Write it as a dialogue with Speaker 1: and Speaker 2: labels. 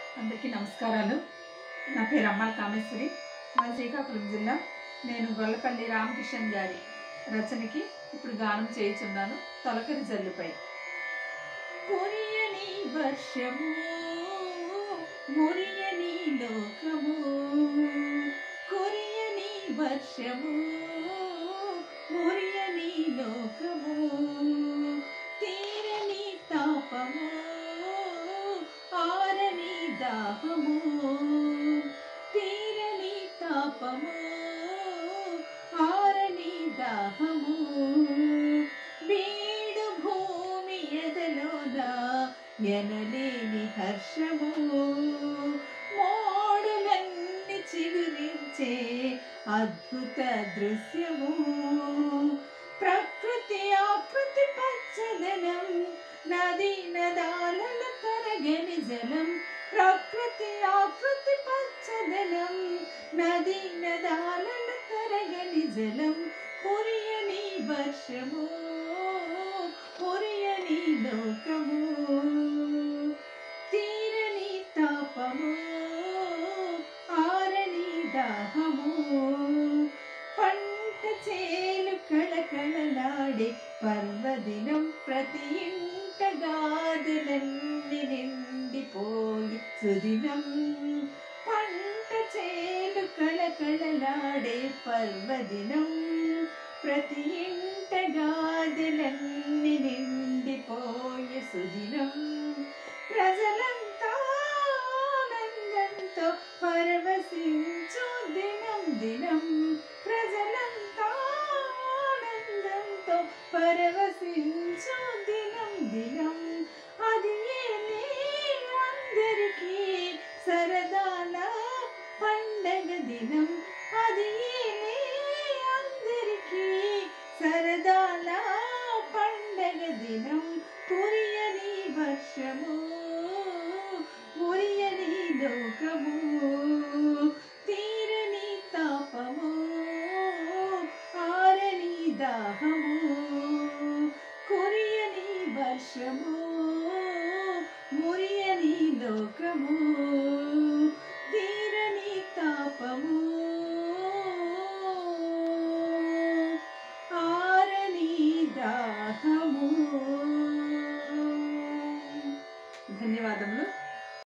Speaker 1: అందరికీ నమస్కారాలు నా పేరు అమ్మాల కామేశ్వరి మా శ్రీకాకుళం జిల్లా నేను గొల్లపల్లి రామకిషన్ గారి రచనకి ఇప్పుడు గానం చేయుచున్నాను తొలకరి జల్లుపై కురియని వర్షము మురియని లోకము కురియని వర్షము మురియని లోకము తీరని తాపము ఆరని దాహము తీరని తాపము ఆరని దాహము వీడు భూమి ఎదలోన ఎనలేని హర్షము మోడులన్నీ చిగురించే అద్భుత దృశ్యము ప్రకృతి ఆకృతి పచ్చదనం నది నదాలలో తరగని జలం ప్రకృతి ఆకృతి పచ్చదనం నది నదాలలో తరగని జలం కురియని వర్షము కురియని లోకము తీరని తాపము ఆరని దాహము పంట చేలు కళకళలాడే పర్వదినం ప్రతి ఇంట గాదులన్నీ నిండిపోయి సుదినం పంట చేలు కళకళలాడే పర్వదినం ప్రతి ఇంట గాదులన్నీ నిండిపోయి సుదినం ప్రజలంతా ఆనందంతో పరవశించు దినం దినం ప్రజలంతా ఆనందంతో పరవశించు దినం దినం అది ఏలే అందరికీ సరదాల పండగ దినం అది ఏలే అందరికీ సరదాల పండగ దినం కురియని వర్షము మురియని లోకము తీరని తాపము ఆరని దాహము కురియని వర్షము మురియని లోకము